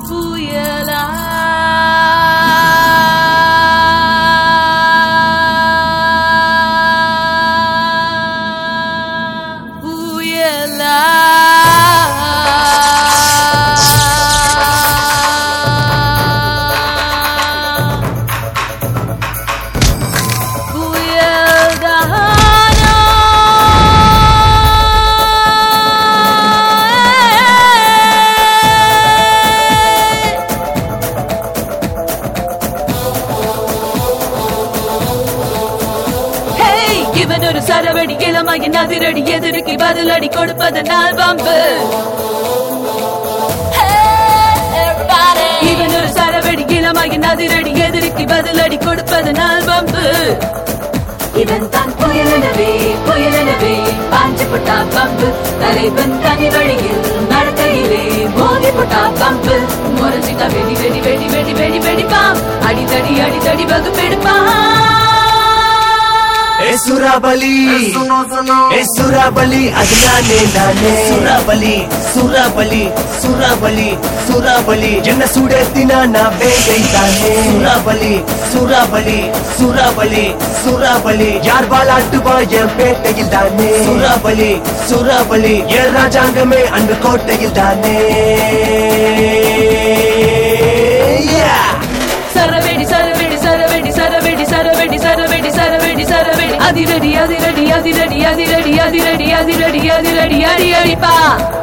புயலா புயலா இவன் ஒரு சரவடி இளமையின் அதிரடி எதிர்க்கு பதிலடி கொடுப்பதனால் பம்பு இவன் ஒரு சரவடி இளமையின் அதிரடி எதிர்க்கு பதிலடி கொடுப்பதனால் பம்பு இவன் தான் புயலனவே புயலனவே பாஞ்சு புட்டா பம்பு தலைவன் தனி வழியில் நடக்கையிலே மோதி புட்டா பம்பு முறைஞ்சிட்டா வெடி வெடி வெடி வெடி வெடி வெடிப்பான் அடித்தடி அடித்தடி வகுப்பெடுப்பான் ஏ சுராபலி ஏ சுராபலி அது நானே நானே சுராபலி சுராபலி சுராபலி சுராபலி என்ன சுடத்தினா நான் வேங்கை தானே சுராபலி சுராபலி சுராபலி சுராபலி யார் வாழாட்டுவா என் பேட்டையில் தானே சுராபலி சுராபலி என் ராஜாங்கமே அன்று கோட்டையில் தானே Yeah! சரவெடி சரவெடி சரவெடி சரவெடி சரவெடி சரவெடி சரவெடி சரவெடி அதிரடி அதிரடி அதிரடி அதிரடி அதிரடி அதிரடி அதிரடி அடி அடிப்பா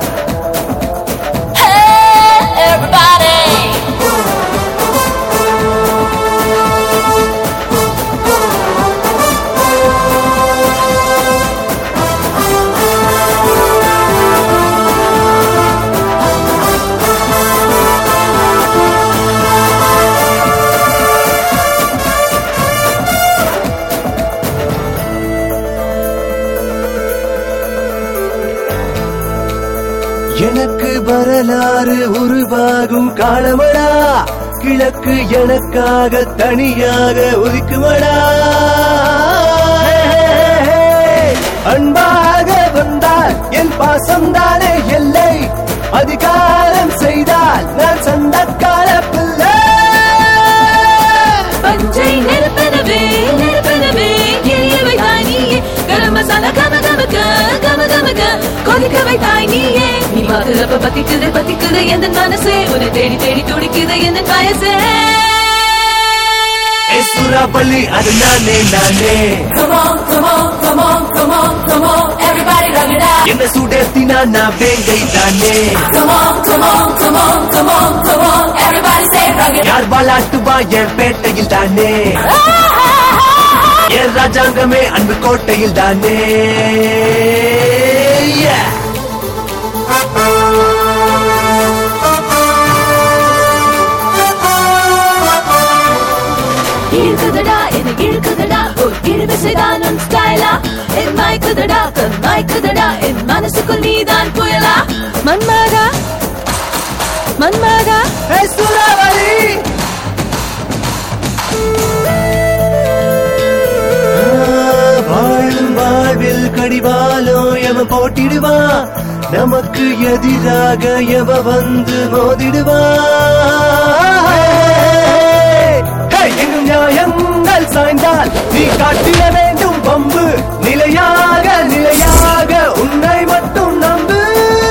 எனக்கு வரலாறு உருவாகும் காலமடா கிழக்கு எனக்காக தனியாக ஒதுக்குமடா அன்பாக வந்தால் என் பாசம் தானே எல்லை அதிகாரம் செய்தால் நான் சண்டக்கால பிள்ளை பஞ்சை நெருப்பனவே நெருப்பனவே எரியவை தாய் நீயே கரம் மசாலா கம கமக்க கம கமக்க கொதிக்க வைத்தாய் நீயே நீ பாக்குறப்ப பத்திக்குது பத்திக்குது எந்த மனசே உன்னை தேடி தேடி துடிக்குது எந்த வயசே ஏ சுறாபலி அது நானே நானே Come on, come on, come on, come on, come on, everybody rock it out. என்ன சுடத்தினா நான் வேங்கை தானே Come on, come on, come on, come on, come on, everybody say rock it யார் வாழாட்டுவா என் பேட்டையில் தானே என் ராஜாங்கமே அன்பு கோட்டையில் தானே Yeah! இழுக்குதடா என்ன இழுக்குதடா ஒரு இழுவிசைதான் உன் ஸ்டைலா என் மயக்குதடா கண் மயக்குதடா என் மனசுக்குள் நீதான் புயலா மன்மதா மன்மதா ஏ சூறாவளி! ஆ, வாழும் வாழ்வில் கடிவாலும் எவன் போட்டிடுவான் நமக்கு எதிராக எவ வந்து மோதிடுவான் ஹே, எங்கும் நியாயங்கள் சாய்ந்தால் நீ காட்டிட வேண்டும் பம்பு நிலையாக நிலையாக உன்னை மட்டும் நம்பு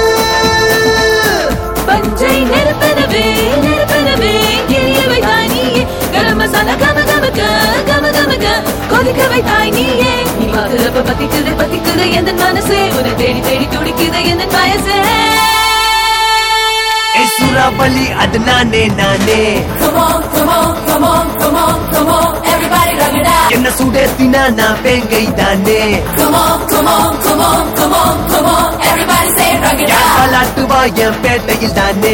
பஞ்சை நெருப்பனவே நெருப்பனவே எரியவை தாய் நீயே கரம் மசாலா கம கமக்க கம கமக்க கொதிக்க வைத்தாய் நீயே நீ பாக்குறப்ப பத்திக்குது பத்திக்குது எந்த மனசே உன்னை தேடி தேடி துடிக்குது எந்த வயசே ஏ சுறாபலி அது நானே நானே Come on, come on, come on, come on, come on, everybody rock it out. என்ன சுடத்தினா நான் வேங்கை தானே Come on, come on, come on, come on, come on, everybody say rock it யார் out. பாலாட்டுவா என் பேட்டையில் தானே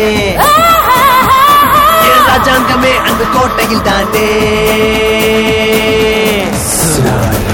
என் ராஜாங்கமே அந்த கோட்டையில் தானே சுறாவளி